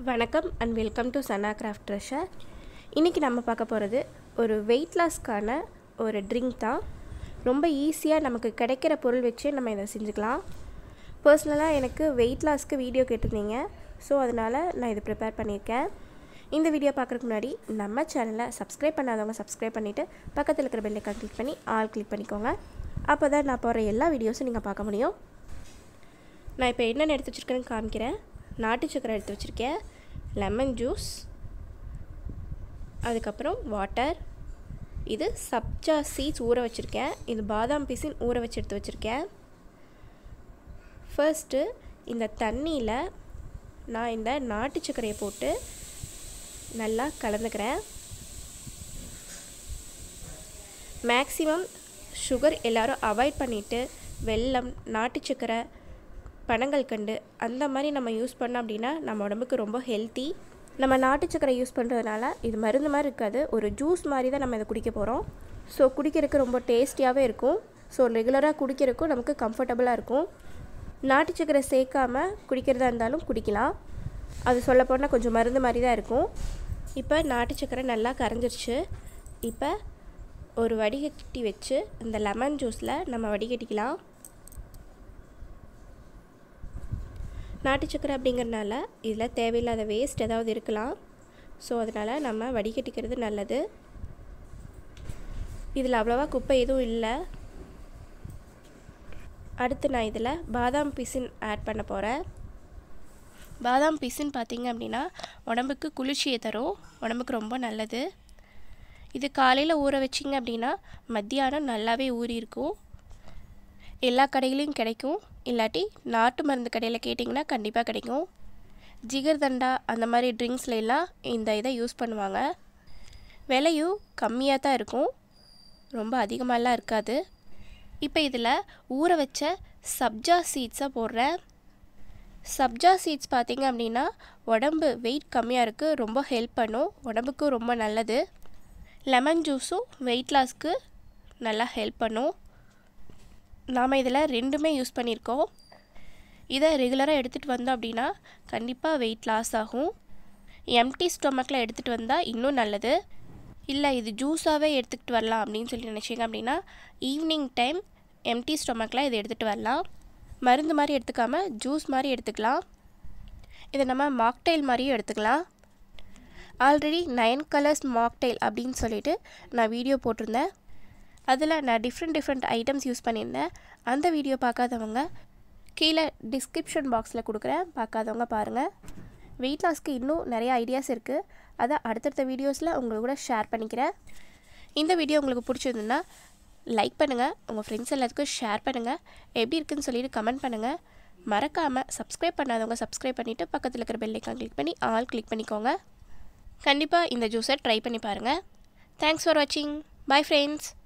வணக்கம் and welcome to சன்னா craft treasure இன்றைக்கி நம்ம பார்க்க போகிறது ஒரு வெயிட் லாஸ்க்கான ஒரு ட்ரிங்க் தான் ரொம்ப ஈஸியாக நமக்கு கிடைக்கிற பொருள் வச்சு நம்ம இதை செஞ்சுக்கலாம் பர்சனலாக எனக்கு வெயிட் லாஸ்க்கு வீடியோ கேட்டிருந்தீங்க ஸோ அதனால் நான் இதை ப்ரிப்பேர் பண்ணியிருக்கேன் இந்த வீடியோ பார்க்குறதுக்கு முன்னாடி நம்ம சேனலை சப்ஸ்கிரைப் பண்ணாதவங்க சப்ஸ்கிரைப் பண்ணிவிட்டு பக்கத்தில் இருக்கிற பெல்லைக்கான் கிளிக் பண்ணி ஆல் கிளிக் பண்ணிக்கோங்க அப்போ தான் நான் போகிற எல்லா வீடியோஸும் நீங்கள் பார்க்க முடியும் நான் இப்போ என்னென்ன எடுத்து வச்சுருக்கேன்னு காமிக்கிறேன் நாட்டு சக்கரை எடுத்து வச்சுருக்கேன் லெமன் ஜூஸ் அதுக்கப்புறம் வாட்டர் இது சப்ஜா சீட்ஸ் ஊற வச்சுருக்கேன் இது பாதாம் பீஸின் ஊற வச்சு எடுத்து வச்சுருக்கேன் ஃபர்ஸ்ட்டு இந்த தண்ணியில் நான் இந்த நாட்டு சர்க்கரையை போட்டு நல்லா கலந்துக்கிறேன் மேக்ஸிமம் சுகர் எல்லோரும் அவாய்ட் பண்ணிவிட்டு வெல்லம் நாட்டு சக்கரை பனங்கல்கண்டு அந்த மாதிரி நம்ம யூஸ் பண்ணோம் அப்படின்னா நம்ம உடம்புக்கு ரொம்ப ஹெல்த்தி நம்ம நாட்டு சக்கரை யூஸ் பண்ணுறதுனால இது மருந்து மாதிரி இருக்காது ஒரு ஜூஸ் மாதிரி தான் நம்ம இதை குடிக்க போகிறோம் ஸோ குடிக்கிறதுக்கு ரொம்ப டேஸ்டியாகவே இருக்கும் ஸோ ரெகுலராக குடிக்கிறதுக்கும் நமக்கு கம்ஃபர்டபுளாக இருக்கும் நாட்டு சக்கரை சேர்க்காம குடிக்கிறதா இருந்தாலும் குடிக்கலாம் அது சொல்லப்போனால் கொஞ்சம் மருந்து மாதிரி தான் இருக்கும் இப்போ நாட்டு சக்கரை நல்லா கரைஞ்சிருச்சு இப்போ ஒரு வடிகட்டி வச்சு இந்த லெமன் ஜூஸில் நம்ம வடிகட்டிக்கலாம் நாட்டு சக்கரை அப்படிங்கிறனால இதில் தேவையில்லாத வேஸ்ட் ஏதாவது இருக்கலாம் ஸோ அதனால் நம்ம வடிகட்டிக்கிறது நல்லது இதில் அவ்வளோவா குப்பை எதுவும் இல்லை அடுத்து நான் இதில் பாதாம் பிசின் ஆட் பண்ண போகிறேன் பாதாம் பிசின் பார்த்திங்க அப்படின்னா உடம்புக்கு குளிர்ச்சியை தரும் உடம்புக்கு ரொம்ப நல்லது இது காலையில் ஊற வச்சிங்க அப்படின்னா மத்தியானம் நல்லாவே ஊறி இருக்கும் எல்லா கடையிலையும் கிடைக்கும் இல்லாட்டி நாட்டு மருந்து கடையில் கேட்டிங்கன்னா கண்டிப்பாக கிடைக்கும் ஜிகர்தண்டா அந்த மாதிரி ட்ரிங்க்ஸ்ல எல்லாம் இந்த இதை யூஸ் பண்ணுவாங்க விலையும் கம்மியாக தான் இருக்கும் ரொம்ப அதிகமாகலாம் இருக்காது இப்போ இதில் ஊற வச்ச சப்ஜா சீட்ஸை போடுறேன் சப்ஜா சீட்ஸ் பார்த்திங்க அப்படின்னா உடம்பு வெயிட் கம்மியாக இருக்குது ரொம்ப ஹெல்ப் பண்ணும் உடம்புக்கும் ரொம்ப நல்லது லெமன் ஜூஸும் வெயிட் லாஸ்க்கு நல்லா ஹெல்ப் பண்ணும் நாம் இதில் ரெண்டுமே யூஸ் பண்ணியிருக்கோம் இதை ரெகுலராக எடுத்துகிட்டு வந்தோம் அப்படின்னா கண்டிப்பாக வெயிட் லாஸ் ஆகும் எம்டி ஸ்டொமக்கில் எடுத்துகிட்டு வந்தால் இன்னும் நல்லது இல்லை இது ஜூஸாகவே எடுத்துக்கிட்டு வரலாம் அப்படின்னு சொல்லி நினச்சிங்க அப்படின்னா ஈவினிங் டைம் எம்டி ஸ்டொமக்கில் இதை எடுத்துகிட்டு வரலாம் மருந்து மாதிரி எடுத்துக்காமல் ஜூஸ் மாதிரி எடுத்துக்கலாம் இதை நம்ம மாக்டைல் மாதிரியும் எடுத்துக்கலாம் ஆல்ரெடி நைன் கலர்ஸ் மாக்டைல் அப்படின்னு சொல்லிட்டு நான் வீடியோ போட்டிருந்தேன் அதில் நான் டிஃப்ரெண்ட் டிஃப்ரெண்ட் ஐட்டம்ஸ் யூஸ் பண்ணியிருந்தேன் அந்த வீடியோ பார்க்காதவங்க கீழே டிஸ்கிரிப்ஷன் பாக்ஸில் கொடுக்குறேன் பார்க்காதவங்க பாருங்கள் வெயிட் லாஸ்க்கு இன்னும் நிறைய ஐடியாஸ் இருக்குது அதை அடுத்தடுத்த வீடியோஸில் உங்களுக்கு கூட ஷேர் பண்ணிக்கிறேன் இந்த வீடியோ உங்களுக்கு பிடிச்சிருந்துன்னா லைக் பண்ணுங்கள் உங்கள் ஃப்ரெண்ட்ஸ் எல்லாத்துக்கும் ஷேர் பண்ணுங்கள் எப்படி இருக்குன்னு சொல்லிட்டு கமெண்ட் பண்ணுங்கள் மறக்காமல் சப்ஸ்கிரைப் பண்ணாதவங்க சப்ஸ்கிரைப் பண்ணிவிட்டு பக்கத்தில் இருக்கிற பெல்லைக்கான் கிளிக் பண்ணி ஆல் கிளிக் பண்ணிக்கோங்க கண்டிப்பாக இந்த ஜூஸை ட்ரை பண்ணி பாருங்கள் தேங்க்ஸ் ஃபார் வாட்சிங் பை ஃப்ரெண்ட்ஸ்